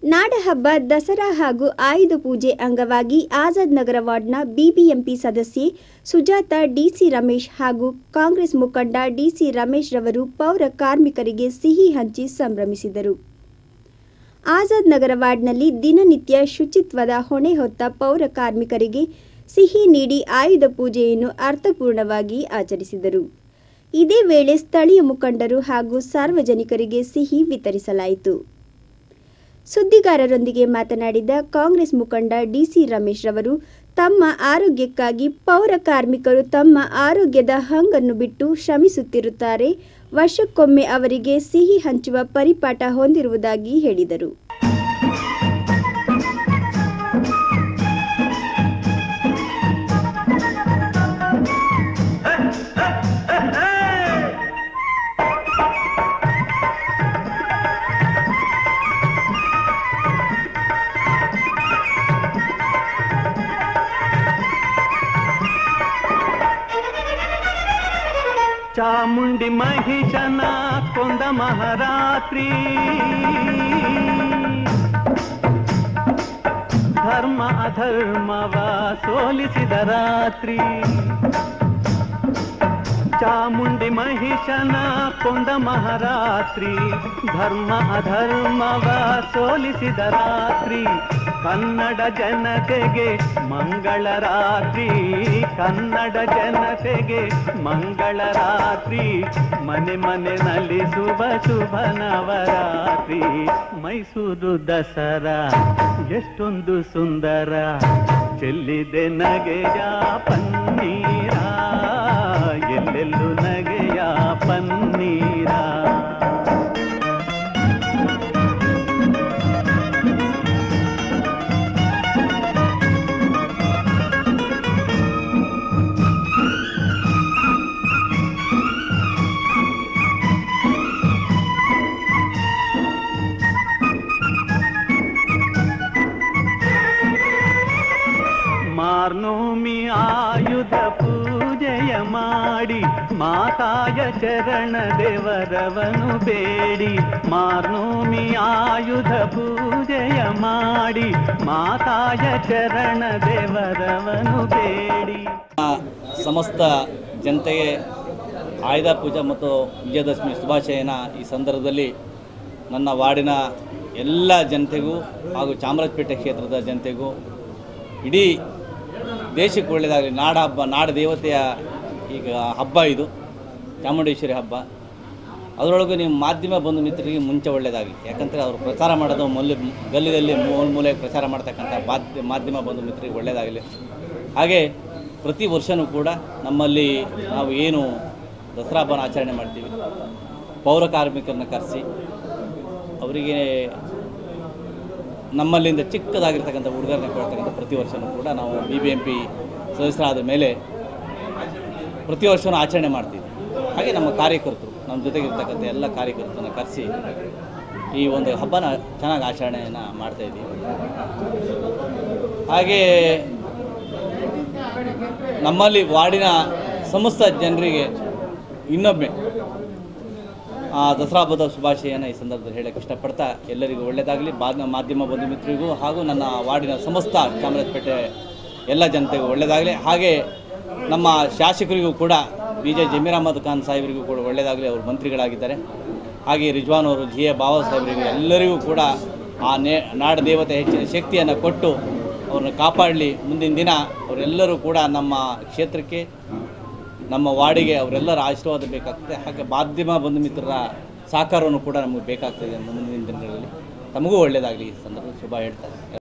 ನಾಡಹಬ್ಬ ದಸರಾ ಹಾಗೂ ಆಯುಧ ಪೂಜೆ ಅಂಗವಾಗಿ ಆಜಾದ್ ನಗರ ವಾರ್ಡ್ನ ಬಿಬಿಎಂಪಿ ಸದಸ್ಯೆ ಸುಜಾತ ಡಿಸಿ ರಮೇಶ್ ಹಾಗೂ ಕಾಂಗ್ರೆಸ್ ಮುಖಂಡ ಡಿಸಿ ರಮೇಶ್ ರವರು ಪೌರ ಕಾರ್ಮಿಕರಿಗೆ ಸಿಹಿ ಹಂಚಿ ಸಂಭ್ರಮಿಸಿದರು ಆಜಾದ್ ನಗರ ವಾರ್ಡ್ನಲ್ಲಿ ದಿನನಿತ್ಯ ಶುಚಿತ್ವದ ಹೊಣೆ ಹೊತ್ತ ಪೌರ ಕಾರ್ಮಿಕರಿಗೆ ಸಿಹಿ ನೀಡಿ ಆಯುಧ ಪೂಜೆಯನ್ನು ಅರ್ಥಪೂರ್ಣವಾಗಿ ಆಚರಿಸಿದರು ಇದೇ ವೇಳೆ ಸ್ಥಳೀಯ ಮುಖಂಡರು ಹಾಗೂ ಸಾರ್ವಜನಿಕರಿಗೆ ಸಿಹಿ ವಿತರಿಸಲಾಯಿತು ಸುದ್ದಿಗಾರರೊಂದಿಗೆ ಮಾತನಾಡಿದ ಕಾಂಗ್ರೆಸ್ ಮುಖಂಡ ಡಿಸಿ ರಮೇಶ್ ರವರು ತಮ್ಮ ಆರೋಗ್ಯಕ್ಕಾಗಿ ಪೌರ ಕಾರ್ಮಿಕರು ತಮ್ಮ ಆರೋಗ್ಯದ ಹಂಗನ್ನು ಬಿಟ್ಟು ಶ್ರಮಿಸುತ್ತಿರುತ್ತಾರೆ ವರ್ಷಕ್ಕೊಮ್ಮೆ ಅವರಿಗೆ ಸಿಹಿ ಹಂಚುವ ಪರಿಪಾಠ ಹೊಂದಿರುವುದಾಗಿ ಹೇಳಿದರು ಚಾಮುಂಡಿ ಮಹಿಷನ ಕೊಂದ ಮಹಾರಾತ್ರಿ ಧರ್ಮ ಅಧರ್ಮವ ಸೋಲಿಸಿದ ರಾತ್ರಿ ಚಾಮುಂಡಿ ಮಹಿಷನ ಕೊಂದ ಮಹಾರಾತ್ರಿ ಧರ್ಮ ಅಧರ್ಮವ ಸೋಲಿಸಿದ ರಾತ್ರಿ ಕನ್ನಡ ಜನತೆಗೆ ಮಂಗಳ ರಾತ್ರಿ ಕನ್ನಡ ಜನತೆಗೆ ಮಂಗಳ ರಾತ್ರಿ ಮನೆ ಮನೆ ನಲಿಸುವ ಶುಭ ನವರಾತ್ರಿ ಮೈಸೂರು ದಸರಾ ಎಷ್ಟೊಂದು ಸುಂದರ ಚೆಲ್ಲಿದೆ ನಗೆಯ ಪನ್ನೀರ ಎಲ್ಲೆಲ್ಲೂ ನಗೆಯ ಪನ್ನೀರ ಮಾರ್ನೋಮಿ ಆಯುಧ ಪೂಜೆಯ ಮಾಡಿ ಮಾತಾಯ ಚರಣ ದೇವರವನು ಬೇಡಿ ಮಾರ್ನೋಮಿ ಆಯುಧ ಪೂಜೆಯ ಮಾಡಿ ಮಾತಾಯ ಚರಣ ದೇವರವನು ಬೇಡಿ ಸಮಸ್ತ ಜನತೆಗೆ ಆಯುಧ ಪೂಜೆ ಮತ್ತು ವಿಜಯದಶಮಿ ಶುಭಾಶಯನ ಈ ಸಂದರ್ಭದಲ್ಲಿ ನನ್ನ ವಾರ್ಡಿನ ಎಲ್ಲ ಜನತೆಗೂ ಹಾಗೂ ಚಾಮರಾಜಪೇಟೆ ಕ್ಷೇತ್ರದ ಜನತೆಗೂ ಇಡೀ ದೇಶಕ್ಕೆ ಒಳ್ಳೆಯದಾಗಲಿ ನಾಡ ಹಬ್ಬ ನಾಡ ದೇವತೆಯ ಈಗ ಹಬ್ಬ ಇದು ಚಾಮುಂಡೇಶ್ವರಿ ಹಬ್ಬ ಅದರೊಳಗೂ ನಿಮ್ಮ ಮಾಧ್ಯಮ ಬಂಧು ಮಿತ್ರರಿಗೆ ಮುಂಚೆ ಒಳ್ಳೆಯದಾಗಲಿ ಯಾಕಂದರೆ ಅವರು ಪ್ರಚಾರ ಮಾಡೋದು ಮೂಲೆ ಗಲ್ಲಿದಲ್ಲಿ ಮೂಲ ಮೂಲೆ ಪ್ರಚಾರ ಮಾಡ್ತಕ್ಕಂಥ ಮಾಧ್ಯ ಮಾಧ್ಯಮ ಬಂಧು ಮಿತ್ರರಿಗೆ ಒಳ್ಳೆಯದಾಗಲಿ ಹಾಗೆ ಪ್ರತಿ ವರ್ಷವೂ ಕೂಡ ನಮ್ಮಲ್ಲಿ ನಾವು ಏನು ದಸರಾ ಹಬ್ಬನ ಆಚರಣೆ ಮಾಡ್ತೀವಿ ಪೌರ ಕಾರ್ಮಿಕರನ್ನ ಕರೆಸಿ ಅವರಿಗೆ ನಮ್ಮಲ್ಲಿಂದ ಚಿಕ್ಕದಾಗಿರ್ತಕ್ಕಂಥ ಉಡುಗೊರೆನ ಕೊಡ್ತಕ್ಕಂಥ ಪ್ರತಿ ವರ್ಷವೂ ಕೂಡ ನಾವು ಬಿ ಬಿ ಎಂ ಪಿ ಸದಸ್ಯರಾದ ಮೇಲೆ ಪ್ರತಿ ವರ್ಷವೂ ಆಚರಣೆ ಮಾಡ್ತೀವಿ ಹಾಗೆ ನಮ್ಮ ಕಾರ್ಯಕರ್ತರು ನಮ್ಮ ಜೊತೆಗಿರ್ತಕ್ಕಂಥ ಎಲ್ಲ ಕಾರ್ಯಕರ್ತರನ್ನ ಕರೆಸಿ ಈ ಒಂದು ಹಬ್ಬನ ಚೆನ್ನಾಗಿ ಆಚರಣೆಯನ್ನು ಮಾಡ್ತಾಯಿದ್ದೀವಿ ಹಾಗೆ ನಮ್ಮಲ್ಲಿ ವಾರ್ಡಿನ ಸಮಸ್ತ ಜನರಿಗೆ ಇನ್ನೊಮ್ಮೆ ಆ ದಸರಾ ಹಬ್ಬದ ಶುಭಾಶಯನ ಈ ಸಂದರ್ಭದಲ್ಲಿ ಹೇಳಕ್ಕೆ ಇಷ್ಟಪಡ್ತಾ ಎಲ್ಲರಿಗೂ ಒಳ್ಳೆಯದಾಗಲಿ ಬಾದ ಮಾಧ್ಯಮ ಬಂಧು ಮಿತ್ರರಿಗೂ ಹಾಗೂ ನನ್ನ ವಾರ್ಡಿನ ಸಮಸ್ತ ಚಾಮರಾಜಪೇಟೆ ಎಲ್ಲ ಜನತೆಗೂ ಒಳ್ಳೆಯದಾಗಲಿ ಹಾಗೆ ನಮ್ಮ ಶಾಸಕರಿಗೂ ಕೂಡ ಬಿ ಜೆ ಜಮೀರ್ ಅಹಮದ್ ಖಾನ್ ಸಾಹೇಬರಿಗೂ ಕೂಡ ಒಳ್ಳೆಯದಾಗಲಿ ಅವರು ಮಂತ್ರಿಗಳಾಗಿದ್ದಾರೆ ಹಾಗೆ ರಿಜ್ವಾನ್ ಅವರು ಜಿ ಎ ಬಾಬಾ ಸಾಹೇಬರಿಗೂ ಎಲ್ಲರಿಗೂ ಕೂಡ ಆ ನೇ ನಾಡ ದೇವತೆ ಹೆಚ್ಚಿನ ಶಕ್ತಿಯನ್ನು ಕೊಟ್ಟು ಅವ್ರನ್ನ ಕಾಪಾಡಲಿ ಮುಂದಿನ ದಿನ ಅವರೆಲ್ಲರೂ ಕೂಡ ನಮ್ಮ ಕ್ಷೇತ್ರಕ್ಕೆ ನಮ್ಮ ವಾರ್ಡಿಗೆ ಅವರೆಲ್ಲರ ಆಶೀರ್ವಾದ ಬೇಕಾಗ್ತದೆ ಹಾಗೆ ಮಾಧ್ಯಮ ಬಂಧು ಮಿತ್ರರ ಸಹಕಾರವನ್ನು ಕೂಡ ನಮಗೆ ಬೇಕಾಗ್ತದೆ ಮುಂದಿನ ದಿನಗಳಲ್ಲಿ ತಮಗೂ ಒಳ್ಳೆಯದಾಗಲಿ ಈ ಸಂದರ್ಭ ಶುಭ ಹೇಳ್ತಾರೆ